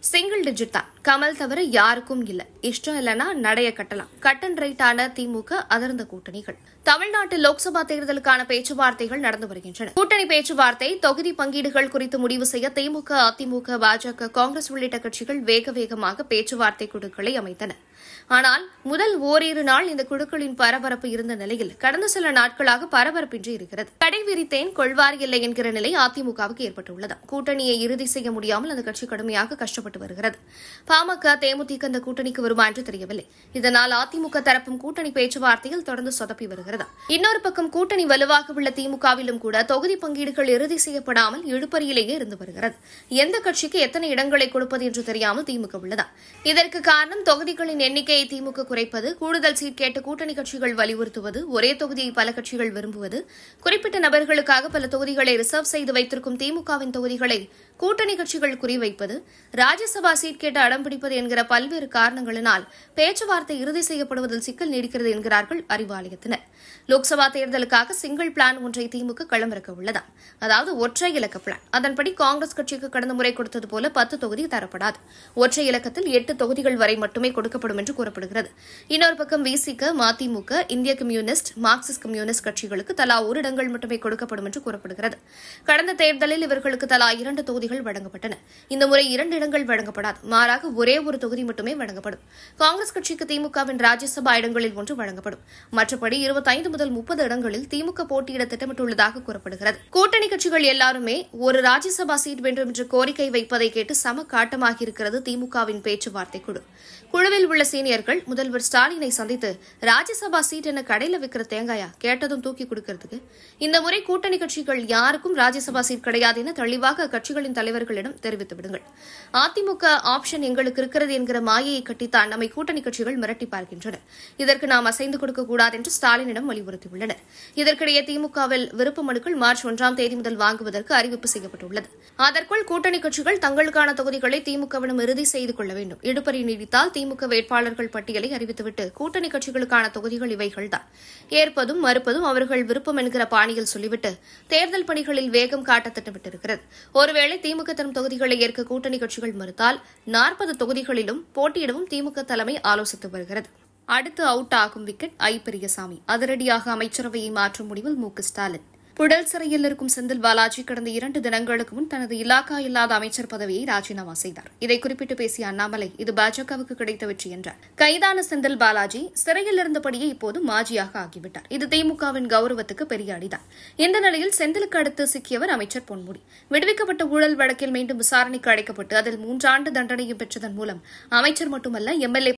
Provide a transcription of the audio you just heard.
single digit தான் கமல் தவிர யாருக்கும் இல்ல இஷ்டம் இல்லைன்னா நடைய கட்டலாம் கட் அண்ட் ரைட்டான திமுக அதிர்ந்த கூட்டணிகள் தமிழ்நாட்டில் லோக்சபா தேர்தலுக்கான பேச்சுவார்த்தைகள் நடந்து வருகின்றன கூட்டணி பேச்சுவார்த்தை தொகுதி பங்கீடுகள் குறித்து முடிவு செய்ய திமுக அதிமுக பாஜக காங்கிரஸ் உள்ளிட்ட கட்சிகள் வேக வேகமாக பேச்சுவார்த்தை குழுக்களை அமைத்தன ஆனால் முதல் ஓரிரு நாள் இந்த குழுக்களின் பரபரப்பு இருந்த நிலையில் கடந்த சில நாட்களாக பரபரப்பின்றி இருக்கிறது கடை விரித்தேன் கொள்வார் இல்லை என்கிற நிலை அதிமுகவுக்கு ஏற்பட்டுள்ளது கூட்டணியை இறுதி செய்ய முடியாமல் அந்த கட்சி கடுமையாக கஷ்டப்பட்டு வருகிறது பாமக தேமுதிக இந்த கூட்டணிக்கு வருமா என்று தெரியவில்லை இதனால் அதிமுக தரப்பும் கூட்டணி பேச்சுவார்த்தையில் தொடர்ந்து சொதப்பி வருகிறது இன்னொரு பக்கம் கூட்டணி வலுவாக உள்ள திமுகவிலும் கூட தொகுதி பங்கீடுகள் இறுதி செய்யப்படாமல் இழுபறியிலேயே இருந்து வருகிறது எந்த கட்சிக்கு எத்தனை இடங்களை கொடுப்பது என்று தெரியாமல் திமுக உள்ளதா இதற்கு காரணம் தொகுதிகளின் எண்ணிக்கையை திமுக குறைப்பது கூடுதல் சீட் கேட்டு கூட்டணி கட்சிகள் வலியுறுத்துவது ஒரே தொகுதியை பல கட்சிகள் விரும்புவது குறிப்பிட்ட நபர்களுக்காக பல தொகுதிகளை ரிசர்வ் செய்து வைத்திருக்கும் திமுகவின் தொகுதிகளை கூட்டணி கட்சிகள் குறிவைப்பது ராஜ்யசபா சீட் கேட்டு அடம்பிடிப்பது என்கிற பல்வேறு காரணங்களினால் பேச்சுவார்த்தை இறுதி செய்யப்படுவதில் சிக்கல் நீடிக்கிறது என்கிறார்கள் அறிவாலயத்தினர் லோக்சபா தேர்தலுக்காக சிங்கிள் பிளான் ஒன்றை திமுக களமிறக்க உள்ளதா அதாவது ஒற்றை இலக்க பிளான் அதன்படி காங்கிரஸ் கட்சிக்கு கடந்த முறை கொடுத்தது போல பத்து தொகுதி தரப்படாது ஒற்றை இலக்கத்தில் எட்டு தொகுதிகள் வரை மட்டுமே கொடுக்கப்படும் என்று கூறப்படுகிறது இன்னொரு பக்கம் விசிக மதிமுக இந்திய கம்யூனிஸ்ட் மார்க்சிஸ்ட் கம்யூனிஸ்ட் கட்சிகளுக்கு தலா ஒரு இடங்கள் மட்டுமே கொடுக்கப்படும் என்று கூறப்படுகிறது கடந்த தேர்தலில் இவர்களுக்கு தலா இரண்டு தொகுதிகள் வழங்கப்பட்டன இந்த முறை இரண்டு இடங்கள் வழங்கப்படாது மாறாக ஒரே ஒரு தொகுதி மட்டுமே வழங்கப்படும் காங்கிரஸ் கட்சிக்கு திமுகவின் ராஜ்யசபா இடங்களில் ஒன்று வழங்கப்படும் மற்றபடி இருபத்தைந்து முதல் முப்பது இடங்களில் திமுக போட்டியிட திட்டமிட்டுள்ளதாக கூறப்படுகிறது கூட்டணி கட்சிகள் எல்லாருமே ஒரு ராஜ்யசபா சீட் வேண்டும் என்று கோரிக்கை வைப்பதை கேட்டு சம காட்டமாகியிருக்கிறது திமுகவின் பேச்சுவார்த்தை குழு குழுவில் உள்ள சீனியர்கள் முதல்வர் ஸ்டாலினை சந்தித்து ராஜ்யசபா சீட் என கடையில விற்கிற தேங்காயா கேட்டதும் தூக்கி கொடுக்கிறதுக்கு இந்த முறை கூட்டணி கட்சிகள் யாருக்கும் ராஜ்யசபா சீட் கிடையாது என தெளிவாக கட்சிகளின் தலைவர்களிடம் தெரிவித்து விடுங்கள் அதிமுக ஆப்ஷன் எங்களுக்கு இருக்கிறது என்கிற மாயையை கட்டித்தான் நம்மை கூட்டணி கட்சிகள் மிரட்டி பார்க்கின்றன இதற்கு நாம் அசைந்து கொடுக்க கூடாது என்று ஸ்டாலினிடம் வலியுறுத்தியுள்ளனர் இதற்கிடையே திமுகவில் விருப்ப மனுக்கள் மார்ச் ஒன்றாம் தேதி முதல் வாங்குவதற்கு அறிவிப்பு செய்யப்பட்டுள்ளது அதற்குள் கூட்டணி கட்சிகள் தங்களுக்கான தொகுதிகளை திமுகவிடம் இறுதி செய்து கொள்ள வேண்டும் இடுபறி நீடித்தால் திமுக வேட்பாளர்கள் பட்டியலை அறிவித்துவிட்டு கூட்டணி கட்சிகளுக்கான தொகுதிகள் இவைகள்தான் ஏற்பதும் மறுப்பதும் அவர்கள் விருப்பம் என்கிற பாணியில் சொல்லிவிட்டு தேர்தல் பணிகளில் வேகம் காட்ட திட்டமிட்டிருக்கிறது ஒருவேளை திமுக தரும் தொகுதிகளை ஏற்க கூட்டணி கட்சிகள் மறுத்தால் நாற்பது தொகுதிகளிலும் போட்டியிடவும் திமுக தலைமை ஆலோசித்து வருகிறது அடுத்து அவுட் ஆகும் விக்கெட் ஐ பெரியசாமி அதிரடியாக அமைச்சரவையை மாற்றும் முடிவில் மு க ஸ்டாலின் புழல் சிறையில் இருக்கும் செந்தில் பாலாஜி கடந்த இரண்டு தினங்களுக்கு முன் தனது இலாக்கா இல்லாத அமைச்சர் பதவியை ராஜினாமா செய்தார் இதை குறிப்பிட்டு பேசிய அண்ணாமலை இது பாஜகவுக்கு கிடைத்த வெற்றி என்றார் கைதான செந்தில் பாலாஜி சிறையில் இருந்தபடியே இப்போது மாஜியாக ஆகிவிட்டார் இது திமுகவின் கௌரவத்துக்கு பெரிய அடிதான் இந்த நிலையில் செந்திலுக்கு அடுத்து சிக்கியவர் அமைச்சர் பொன்முடி விடுவிக்கப்பட்ட ஊழல் வழக்கில் மீண்டும் விசாரணைக்கு அழைக்கப்பட்டு அதில் மூன்றாண்டு தண்டனையும் பெற்றதன் மூலம் அமைச்சர் மட்டுமல்ல எம்எல்ஏ